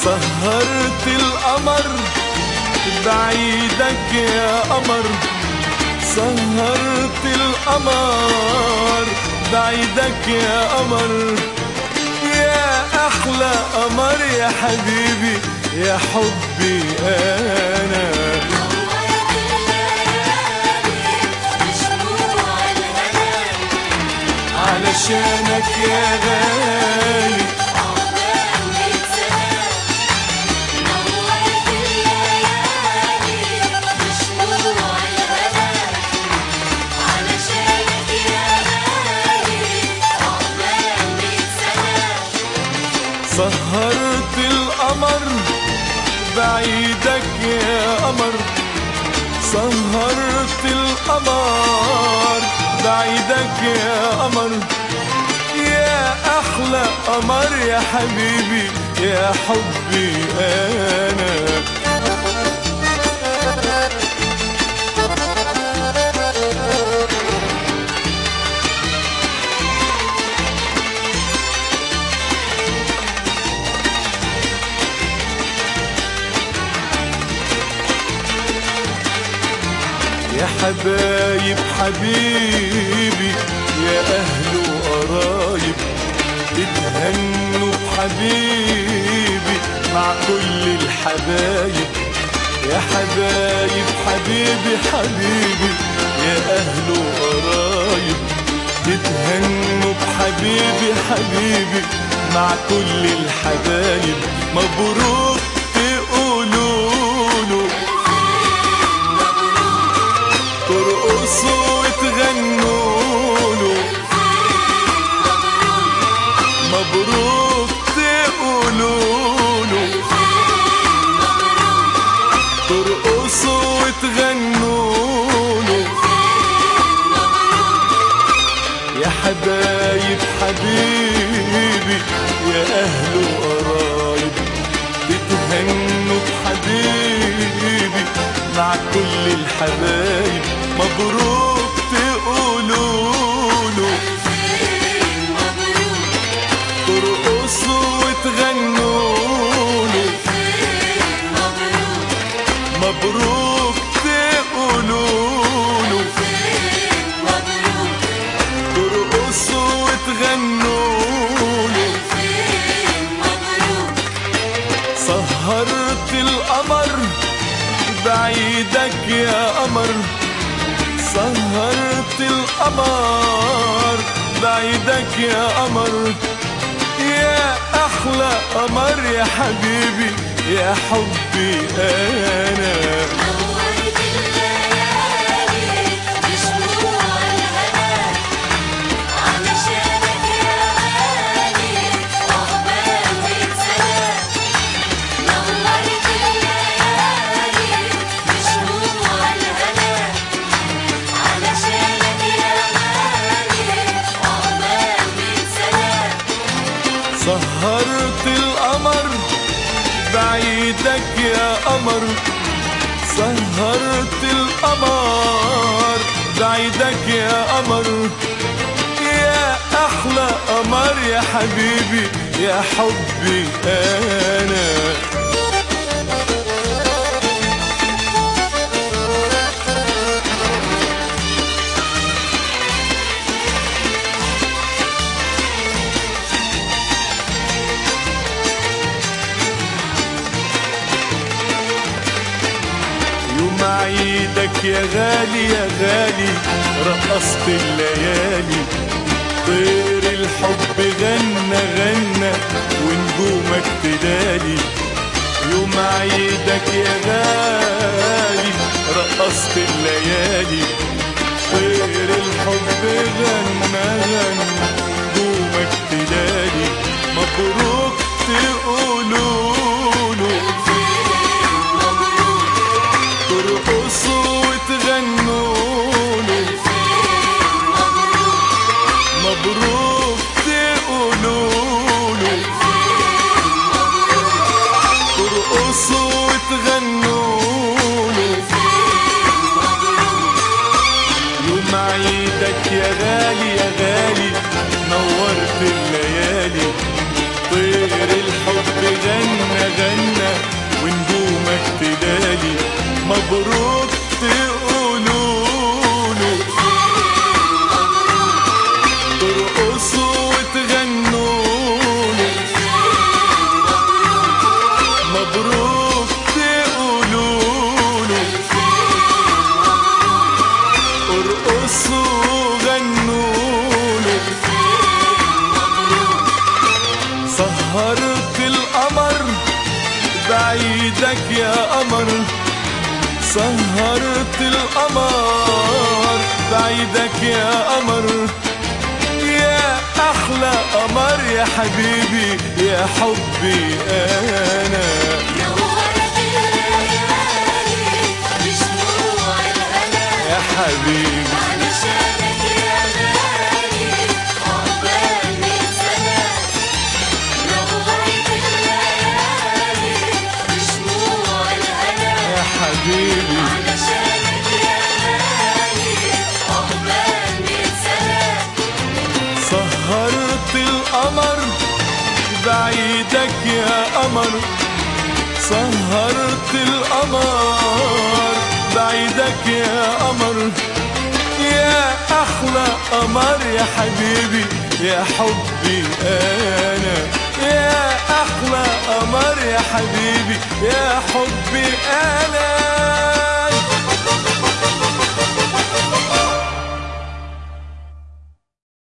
سهرت القمر بعيدك يا قمر سهرت القمر بعيدك يا قمر يا احلى قمر يا حبيبي يا حبي انا علشانك يا غالي سهرت القمر بعيدك يا قمر سهرت القمر بعيدك يا قمر يا احلى قمر يا حبيبي يا حبي انا يا حبايب حبيبي يا أهل وقرايب اتهنوا بحبيبي مع كل الحبايب يا حبايب حبيبي حبيبي يا أهل وقرايب اتهنوا بحبيبي حبيبي مع كل الحبايب مبروك تقولوا له ترقصوا وتغنوا له مبروك تقولوا له ترقصوا وتغنوا له يا حبايب حبيبي يا أهل وقرايب تتهنوا بحبيبي مع كل الحبايب مبروك تقولوا له ترقصوا وتغنوا له مبروك تقولوا له ترقصوا وتغنوا له سهرت القمر بعيدك يا قمر سهرت القمر بعيدك يا قمر يا احلى قمر يا حبيبي يا حبي انا سهرت القمر بعيدك يا قمر سهرت القمر بعيدك يا قمر يا احلى قمر يا حبيبي يا حبي انا يوم عيدك يا غالي يا غالي رقصت الليالي طير الحب غنى غنى ونجومك تلالي يوم عيدك يا غالي رقصت الليالي طير الحب غنى غنى نجومك تلالي مبروك تقولوا له ترقصوا وتغنوا له مبروك تقولوا له ترقصوا وتغنوا له يوم عيدك يا غالي يا غالي نورت الليالي طير الحب غنى غنى بعيدك يا قمر سهرت القمر بعيدك يا قمر يا احلى قمر يا حبيبي يا حبي انا نورت الليالي بشموع الهنا يا حبيبي علشانك يا غالي عقبال مية سنة نورت الليالي بشموع الهنا يا حبيبي علشانك يا غالي عقبال مية سنة سهرت القمر بعيدك يا قمر سهرت القمر بعيدك يا قمر يا احلى قمر يا حبيبي يا حبي انا يا احلى قمر يا حبيبي يا حبي انا